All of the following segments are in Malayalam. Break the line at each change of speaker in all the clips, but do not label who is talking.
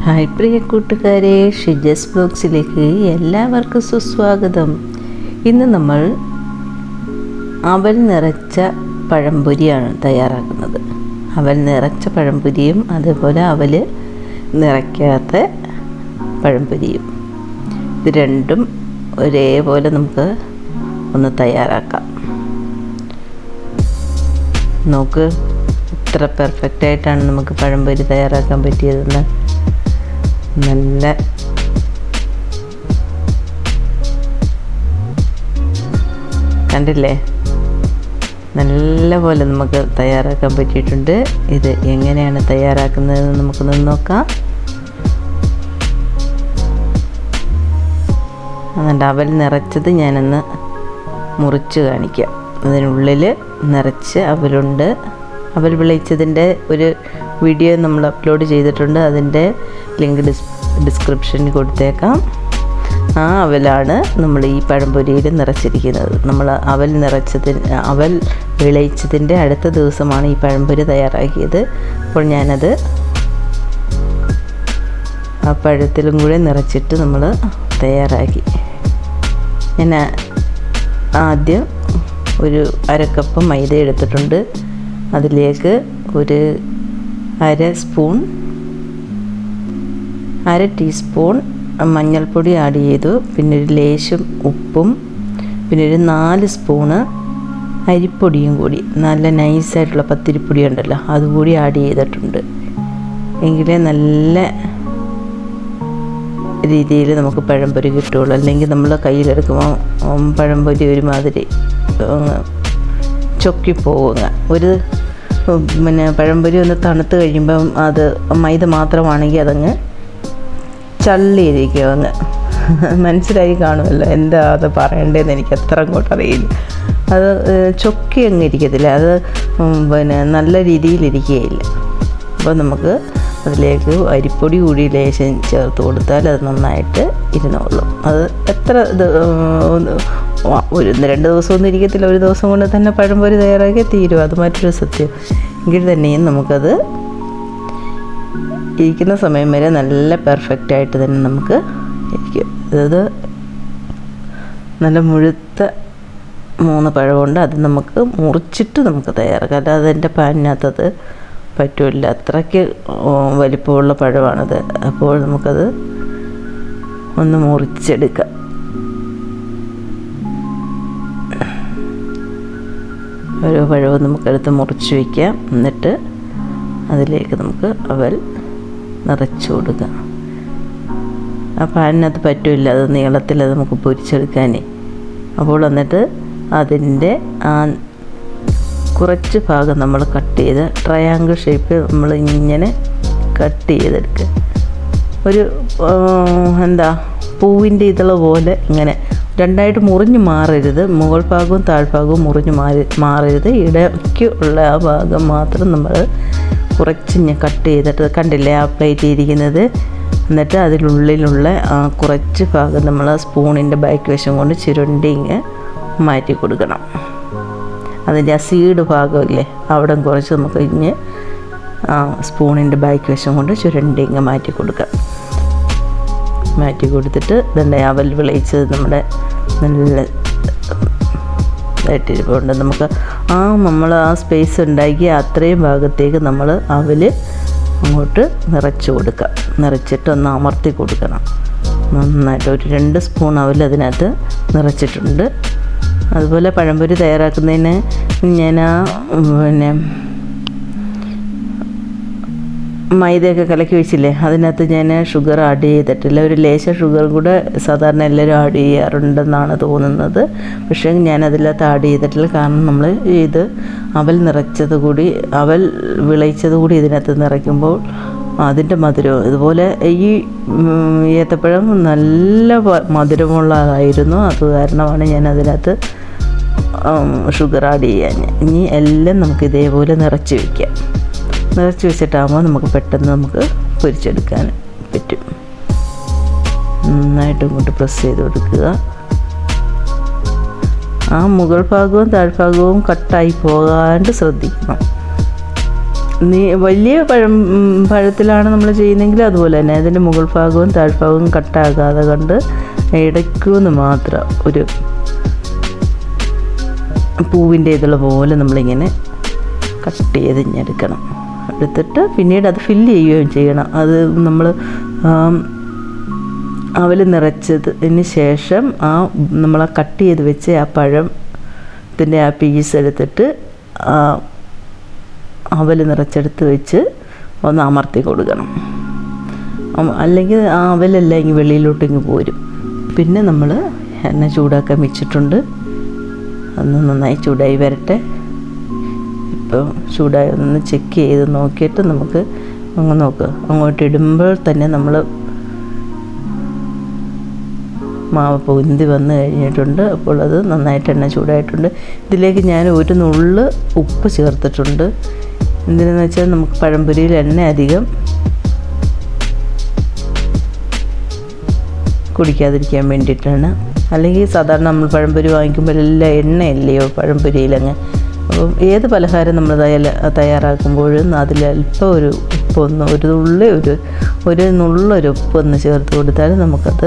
ഹായ് പ്രിയ കൂട്ടുകാരെ ഷിജസ് ബ്ലോഗ്സിലേക്ക് എല്ലാവർക്കും സുസ്വാഗതം ഇന്ന് നമ്മൾ അവൽ നിറച്ച പഴംപൊരിയാണ് തയ്യാറാക്കുന്നത് അവൽ നിറച്ച പഴംപൊരിയും അതുപോലെ അവൽ നിറയ്ക്കാത്ത പഴംപൊരിയും ഇത് രണ്ടും ഒരേപോലെ നമുക്ക് ഒന്ന് തയ്യാറാക്കാം നോക്ക് ഇത്ര പെർഫെക്റ്റ് ആയിട്ടാണ് നമുക്ക് പഴംപൊരി തയ്യാറാക്കാൻ പറ്റിയതെന്ന് നല്ല കണ്ടില്ലേ നല്ല പോലെ നമുക്ക് തയ്യാറാക്കാൻ പറ്റിയിട്ടുണ്ട് ഇത് എങ്ങനെയാണ് തയ്യാറാക്കുന്നതെന്ന് നമുക്കൊന്ന് നോക്കാം അതുകൊണ്ട് അവൽ നിറച്ചത് ഞാനൊന്ന് മുറിച്ച് കാണിക്കാം അതിനുള്ളിൽ നിറച്ച് അവലുണ്ട് അവൽ വിളയിച്ചതിൻ്റെ ഒരു വീഡിയോ നമ്മൾ അപ്ലോഡ് ചെയ്തിട്ടുണ്ട് അതിൻ്റെ ലിങ്ക് ഡിസ് ഡിസ്ക്രിപ്ഷനിൽ കൊടുത്തേക്കാം ആ അവലാണ് നമ്മൾ ഈ പഴംപൊരിയിൽ നിറച്ചിരിക്കുന്നത് നമ്മൾ അവൽ നിറച്ചതിന് അവൽ വിളയിച്ചതിൻ്റെ അടുത്ത ദിവസമാണ് ഈ പഴംപൊരി തയ്യാറാക്കിയത് അപ്പോൾ ഞാനത് ആ പഴത്തിലും കൂടെ നിറച്ചിട്ട് നമ്മൾ തയ്യാറാക്കി ഞാൻ ആദ്യം ഒരു അരക്കപ്പ് മൈദ എടുത്തിട്ടുണ്ട് അതിലേക്ക് ഒരു അര സ്പൂൺ അര ടീസ്പൂൺ മഞ്ഞൾപ്പൊടി ആഡ് ചെയ്തു പിന്നെ ഒരു ലേശം ഉപ്പും പിന്നെ ഒരു നാല് സ്പൂണ് അരിപ്പൊടിയും കൂടി നല്ല നൈസായിട്ടുള്ള പത്തിരിപ്പൊടി ഉണ്ടല്ലോ അതുകൂടി ആഡ് ചെയ്തിട്ടുണ്ട് എങ്കിലേ നല്ല രീതിയിൽ നമുക്ക് പഴംപൊരി കിട്ടുള്ളൂ അല്ലെങ്കിൽ നമ്മൾ കയ്യിലെടുക്കുമ്പോൾ പഴംപൊരി ഒരുമാതിരി ചൊക്കിപ്പോവുക ഒരു പിന്നെ പഴംപൊരി ഒന്ന് തണുത്ത് കഴിയുമ്പം അത് മൈദ മാത്രമാണെങ്കിൽ അതങ്ങ് ചള്ളിയിരിക്കും അങ്ങ് മനസ്സിലായി കാണുമല്ലോ എന്താ അത് പറയേണ്ടതെന്ന് എനിക്ക് അത്ര അങ്ങോട്ട് അറിയില്ല അത് ചൊക്കി അങ്ങ് ഇരിക്കത്തില്ല അത് പിന്നെ നല്ല രീതിയിലിരിക്കുകയില്ല അപ്പോൾ നമുക്ക് അതിലേക്ക് അരിപ്പൊടി കൂടി ലേശം ചേർത്ത് കൊടുത്താൽ അത് നന്നായിട്ട് ഇരുന്നോളും അത് എത്ര ഇത് ഒരു രണ്ട് ദിവസമൊന്നും ഇരിക്കത്തില്ല ഒരു ദിവസം കൊണ്ട് തന്നെ പഴംപൊരി തയ്യാറാക്കി തീരും അത് മറ്റൊരു സത്യം എങ്കിൽ തന്നെയും നമുക്കത് ഇരിക്കുന്ന സമയം വരെ നല്ല പെർഫെക്റ്റ് ആയിട്ട് തന്നെ നമുക്ക് ഇരിക്കും അതായത് നല്ല മുഴുത്ത മൂന്ന് പഴമുണ്ട് അത് നമുക്ക് മുറിച്ചിട്ട് നമുക്ക് തയ്യാറാക്കാം അല്ലാതെ എൻ്റെ പാനിനകത്തത് പറ്റില്ല അത്രയ്ക്ക് വലിപ്പമുള്ള പഴമാണത് അപ്പോൾ നമുക്കത് ഒന്ന് മുറിച്ചെടുക്കാം ഓരോ പഴവും നമുക്കെടുത്ത് മുറിച്ച് വയ്ക്കാം എന്നിട്ട് അതിലേക്ക് നമുക്ക് അവൽ നിറച്ച് കൊടുക്കാം ആ പാനിനകത്ത് പറ്റില്ല അത് നീളത്തിൽ അത് നമുക്ക് പൊരിച്ചെടുക്കാനേ അപ്പോൾ എന്നിട്ട് അതിൻ്റെ ആ കുറച്ച് ഭാഗം നമ്മൾ കട്ട് ചെയ്ത് ട്രയാങ്കിൾ ഷേപ്പ് നമ്മൾ ഇങ്ങനെ കട്ട് ചെയ്തെടുക്കുക ഒരു എന്താ പൂവിൻ്റെ ഇതള പോലെ ഇങ്ങനെ രണ്ടായിട്ട് മുറിഞ്ഞ് മാറരുത് മുകൾ ഭാഗവും താഴ്ഭാഗവും മുറിഞ്ഞ് മാറി മാറരുത് ഇടയ്ക്ക് ഉള്ള ആ ഭാഗം മാത്രം നമ്മൾ കുറച്ച് ഞാൻ കട്ട് ചെയ്തിട്ട് കണ്ടില്ലേ ആ പ്ലേറ്റ് ഇരിക്കുന്നത് എന്നിട്ട് അതിനുള്ളിലുള്ള ആ കുറച്ച് ഭാഗം നമ്മൾ സ്പൂണിൻ്റെ ബാക്ക് വശം കൊണ്ട് ചുരുണ്ടി ഇങ്ങ് മാറ്റി കൊടുക്കണം അതിൻ്റെ ആ സീഡ് ഭാഗമില്ലേ അവിടെ കുറച്ച് നമുക്ക് ഇഞ്ഞ് ആ സ്പൂണിൻ്റെ ബാക്ക് വശം കൊണ്ട് ചുരുണ്ടി ഇങ്ങ് മാറ്റി കൊടുക്കാം മാറ്റി കൊടുത്തിട്ട് ഇതുണ്ട് അവൽ വിളയിച്ചത് നമ്മുടെ നല്ല ഇട്ടിരിപ്പുണ്ട് നമുക്ക് ആ നമ്മൾ ആ സ്പേസ് ഉണ്ടാക്കി അത്രയും ഭാഗത്തേക്ക് നമ്മൾ അവൽ അങ്ങോട്ട് നിറച്ച് കൊടുക്കാം നിറച്ചിട്ട് ഒന്ന് അമർത്തി കൊടുക്കണം നന്നായിട്ട് ഒരു രണ്ട് സ്പൂൺ അവൽ അതിനകത്ത് നിറച്ചിട്ടുണ്ട് അതുപോലെ പഴംപൊരി തയ്യാറാക്കുന്നതിന് ഞാൻ ആ പിന്നെ മൈദയൊക്കെ കലക്കി വെച്ചില്ലേ അതിനകത്ത് ഞാൻ ഷുഗർ ആഡ് ചെയ്തിട്ടില്ല ഒരു ലേശ ഷുഗർ കൂടെ സാധാരണ എല്ലാവരും ആഡ് ചെയ്യാറുണ്ടെന്നാണ് തോന്നുന്നത് പക്ഷേ ഞാൻ അതിനകത്ത് ആഡ് ചെയ്തിട്ടില്ല കാരണം നമ്മൾ ഇത് അവൽ നിറച്ചത് കൂടി അവൽ വിളയിച്ചത് കൂടി ഇതിനകത്ത് നിറയ്ക്കുമ്പോൾ അതിൻ്റെ മധുരം ഇതുപോലെ ഈ ഏത്തപ്പഴം നല്ല മധുരമുള്ളതായിരുന്നു അത് കാരണമാണ് ഞാൻ അതിനകത്ത് ഷുഗർ ആഡ് ചെയ്യാൻ ഇനി എല്ലാം നമുക്ക് ഇതേപോലെ നിറച്ച് വയ്ക്കാം നിറച്ച് വെച്ചിട്ടാകുമ്പോൾ നമുക്ക് പെട്ടെന്ന് നമുക്ക് പൊരിച്ചെടുക്കാൻ പറ്റും നന്നായിട്ട് ഇങ്ങോട്ട് പ്രസ് ചെയ്ത് കൊടുക്കുക ആ മുകൾ ഭാഗവും താഴ്ഭാഗവും കട്ടായി പോകാണ്ട് ശ്രദ്ധിക്കണം നീ വലിയ പഴം ഉം, പഴത്തിലാണ് നമ്മൾ ചെയ്യുന്നതെങ്കിൽ അതുപോലെ തന്നെ അതിൻ്റെ മുകൾ ഭാഗവും താഴ്ഭാഗവും കട്ടാകാതെ കണ്ട് ഇടയ്ക്കുന്ന് മാത്രം ഒരു പൂവിൻ്റെ ഇതുള്ള പോലെ നമ്മളിങ്ങനെ കട്ട് ചെയ്ത് ഇഞ്ഞെടുക്കണം എടുത്തിട്ട് പിന്നീട് അത് ഫില്ല് ചെയ്യുകയും ചെയ്യണം അത് നമ്മൾ അവൽ നിറച്ചതിന് ശേഷം ആ നമ്മൾ ആ കട്ട് ചെയ്ത് വെച്ച് ആ പഴത്തിൻ്റെ ആ പീസ് എടുത്തിട്ട് ആ അവൽ നിറച്ചെടുത്ത് വെച്ച് ഒന്ന് അമർത്തി കൊടുക്കണം അമ- അല്ലെങ്കിൽ ആ അവലെല്ലാം ഇങ്ങ് വെളിയിലോട്ട് ഇങ്ങ് പോരും പിന്നെ നമ്മൾ എണ്ണ ചൂടാക്കാൻ വെച്ചിട്ടുണ്ട് അന്ന് നന്നായി ചൂടായി വരട്ടെ ഇപ്പോൾ ചൂടായി ഒന്ന് ചെക്ക് ചെയ്ത് നോക്കിയിട്ട് നമുക്ക് അങ്ങ് നോക്കുക അങ്ങോട്ട് ഇടുമ്പോൾ തന്നെ നമ്മൾ മാവ് പൊന്തി വന്ന് കഴിഞ്ഞിട്ടുണ്ട് അപ്പോൾ അത് നന്നായിട്ട് എണ്ണ ചൂടായിട്ടുണ്ട് ഇതിലേക്ക് ഞാൻ ഒരു നുള്ള് ഉപ്പ് ചേർത്തിട്ടുണ്ട് എന്തിനെന്ന് വെച്ചാൽ നമുക്ക് പഴംപൊരിയിൽ എണ്ണ അധികം കുടിക്കാതിരിക്കാൻ വേണ്ടിയിട്ടാണ് അല്ലെങ്കിൽ സാധാരണ നമ്മൾ പഴംപൊരി വാങ്ങിക്കുമ്പോൾ എല്ലാം എണ്ണയല്ലയോ പഴംപൊരിയിലങ്ങ് അപ്പം ഏത് പലഹാരം നമ്മൾ തയ്യാ തയ്യാറാക്കുമ്പോഴും അതിൽ അല്പം ഒരു ഉപ്പൊന്ന് ഒരു തുള്ളി ഒരു ഒരു നുള്ളൊരു ഉപ്പൊന്ന് ചേർത്ത് കൊടുത്താൽ നമുക്കത്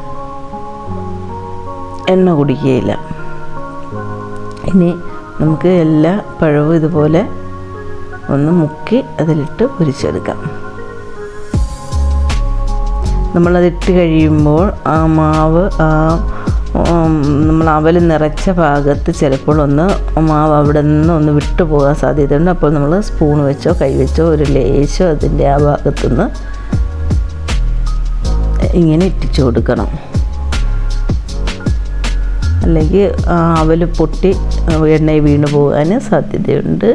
എണ്ണ കുടിക്കുകയില്ല ഇനി നമുക്ക് എല്ലാ പഴവും ഇതുപോലെ ഒന്ന് മുക്കി അതിലിട്ട് പൊരിച്ചെടുക്കാം നമ്മളതിട്ട് കഴിയുമ്പോൾ ആ മാവ് ആ ഉം, നമ്മൾ അവൽ നിറച്ച ഭാഗത്ത് ചിലപ്പോൾ ഒന്ന് മാവ് അവിടെ നിന്ന് ഒന്ന് വിട്ടു പോകാൻ സാധ്യതയുണ്ട് അപ്പോൾ നമ്മൾ സ്പൂൺ വെച്ചോ കൈ വെച്ചോ ഒരു ലേശോ അതിൻ്റെ ആ ഭാഗത്തുനിന്ന് ഇങ്ങനെ ഇട്ടിച്ചു കൊടുക്കണം അല്ലെങ്കിൽ ആ അവൽ പൊട്ടി എണ്ണയിൽ വീണ് പോകാൻ സാധ്യതയുണ്ട്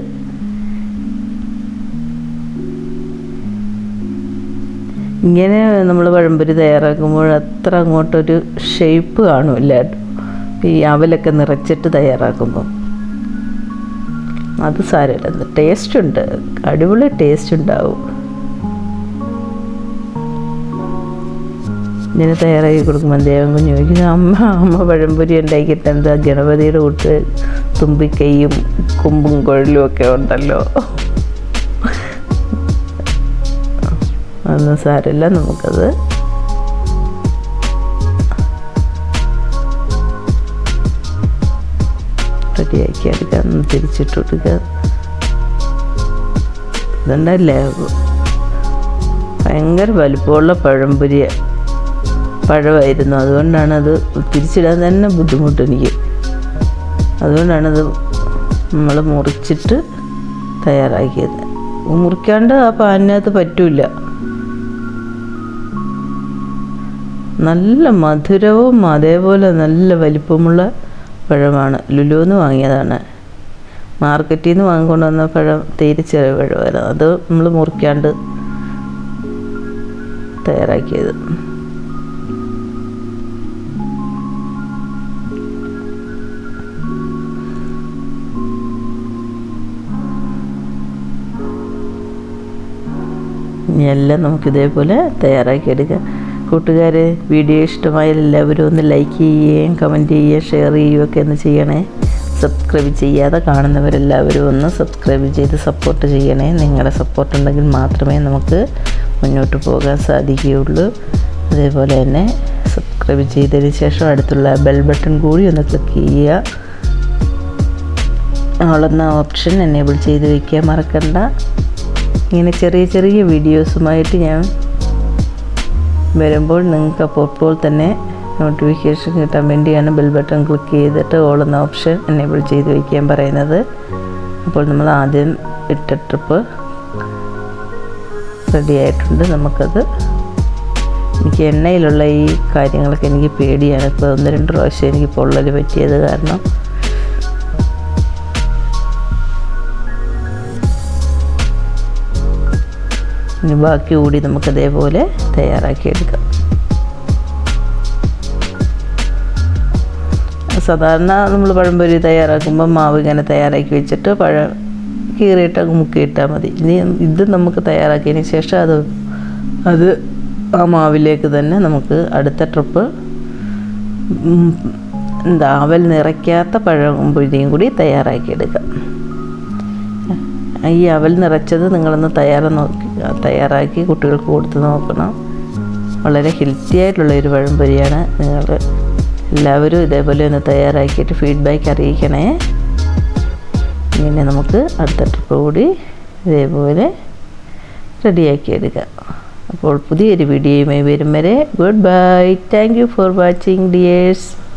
ഇങ്ങനെ നമ്മൾ പഴംപൊരി തയ്യാറാക്കുമ്പോൾ അത്ര അങ്ങോട്ടൊരു ഷേപ്പ് കാണില്ല ഈ അവലൊക്കെ നിറച്ചിട്ട് തയ്യാറാക്കുമ്പോൾ അത് സാരമില്ല ടേസ്റ്റ് ഉണ്ട് അടിപൊളി ടേസ്റ്റ് ഉണ്ടാവും ഇങ്ങനെ തയ്യാറാക്കി കൊടുക്കുമ്പോൾ ദേവൻ കുഞ്ഞ് ചോദിക്കുന്നു അമ്മ അമ്മ പഴംപൊരി ഉണ്ടാക്കിയിട്ട് എന്താ ഗണപതിയുടെ കൂട്ട് തുമ്പിക്കൈയും കൊമ്പും കുഴലും ഒക്കെ ഉണ്ടല്ലോ അതൊന്നും സാരമില്ല നമുക്കത് റെഡിയാക്കി എടുക്കാം ഒന്ന് തിരിച്ചിട്ട് കൊടുക്കുക ഇതുണ്ടല്ലേ ഭയങ്കര വലുപ്പമുള്ള പഴംപൊരി പഴമായിരുന്നു അതുകൊണ്ടാണ് അത് തിരിച്ചിടാൻ തന്നെ ബുദ്ധിമുട്ട് എനിക്ക് അതുകൊണ്ടാണത് നമ്മൾ മുറിച്ചിട്ട് തയ്യാറാക്കിയത് മുറിക്കാണ്ട് ആ പാനിനകത്ത് പറ്റൂല നല്ല മധുരവും അതേപോലെ നല്ല വലിപ്പമുള്ള പഴമാണ് ലുലുന്ന് വാങ്ങിയതാണ് മാർക്കറ്റിൽ നിന്ന് വാങ്ങിക്കൊണ്ട് വന്ന പഴം തീരെ ചെറിയ പഴമായിരുന്നു അത് നമ്മൾ മുറിക്കാണ്ട് തയ്യാറാക്കിയത് ഇനി എല്ലാം നമുക്ക് ഇതേപോലെ തയ്യാറാക്കിയെടുക്കാം കൂട്ടുകാർ വീഡിയോ ഇഷ്ടമായാൽ എല്ലാവരും ഒന്ന് ലൈക്ക് ചെയ്യുകയും കമൻറ്റ് ചെയ്യുകയും ഷെയർ ചെയ്യുകയും ഒക്കെ ഒന്ന് ചെയ്യണേ സബ്സ്ക്രൈബ് ചെയ്യാതെ കാണുന്നവരെല്ലാവരും ഒന്ന് സബ്സ്ക്രൈബ് ചെയ്ത് സപ്പോർട്ട് ചെയ്യണേ നിങ്ങളുടെ സപ്പോർട്ട് ഉണ്ടെങ്കിൽ മാത്രമേ നമുക്ക് മുന്നോട്ട് പോകാൻ സാധിക്കുകയുള്ളൂ അതേപോലെ തന്നെ സബ്സ്ക്രൈബ് ചെയ്തതിന് ശേഷം അടുത്തുള്ള ബെൽ ബട്ടൺ കൂടി ഒന്ന് ക്ലിക്ക് ചെയ്യുക ആളെന്ന ഓപ്ഷൻ എനേബിൾ ചെയ്ത് വയ്ക്കാൻ മറക്കണ്ട ഇങ്ങനെ ചെറിയ ചെറിയ വീഡിയോസുമായിട്ട് ഞാൻ വരുമ്പോൾ നിങ്ങൾക്ക് അപ്പോൾ അപ്പോൾ തന്നെ നോട്ടിഫിക്കേഷൻ കിട്ടാൻ വേണ്ടിയാണ് ബെൽ ബട്ടൺ ക്ലിക്ക് ചെയ്തിട്ട് ഓൾ എന്ന ഓപ്ഷൻ എനേബിൾ ചെയ്ത് വയ്ക്കാൻ പറയുന്നത് അപ്പോൾ നമ്മൾ ആദ്യം ഇട്ട ട്രിപ്പ് റെഡി ആയിട്ടുണ്ട് നമുക്കത് എനിക്ക് എണ്ണയിലുള്ള ഈ കാര്യങ്ങളൊക്കെ എനിക്ക് പേടിയാണ് ഇപ്പോൾ ഒന്ന് രണ്ട് പ്രാവശ്യം എനിക്ക് പൊള്ളൽ പറ്റിയത് കാരണം ഇനി ബാക്കി കൂടി നമുക്ക് അതേപോലെ തയ്യാറാക്കിയെടുക്കാം സാധാരണ നമ്മൾ പഴംപൊരി തയ്യാറാക്കുമ്പോൾ മാവ് ഇങ്ങനെ തയ്യാറാക്കി വെച്ചിട്ട് പഴം കീറിയിട്ട് മുക്കിയിട്ടാൽ മതി ഇനി ഇത് നമുക്ക് തയ്യാറാക്കിയതിന് ശേഷം അത് അത് ആ മാവിലേക്ക് തന്നെ നമുക്ക് അടുത്ത ട്രിപ്പ് എന്താ അവൽ നിറയ്ക്കാത്ത പഴംപൊരിയും കൂടി തയ്യാറാക്കിയെടുക്കാം ഈ അവൽ നിറച്ചത് നിങ്ങളൊന്ന് തയ്യാറ് നോക്കി തയ്യാറാക്കി കുട്ടികൾക്ക് കൊടുത്ത് നോക്കണം വളരെ ഹെൽത്തി ആയിട്ടുള്ള ഒരു പഴംപൊരിയാണ് നിങ്ങൾ എല്ലാവരും ഇതേപോലെ ഒന്ന് തയ്യാറാക്കിയിട്ട് ഫീഡ്ബാക്ക് അറിയിക്കണേ ഇങ്ങനെ നമുക്ക് അടുത്ത ട്രിപ്പ് കൂടി ഇതേപോലെ റെഡിയാക്കി എടുക്കാം അപ്പോൾ പുതിയൊരു വീഡിയോയുമായി വരും വരെ good bye thank you for watching dears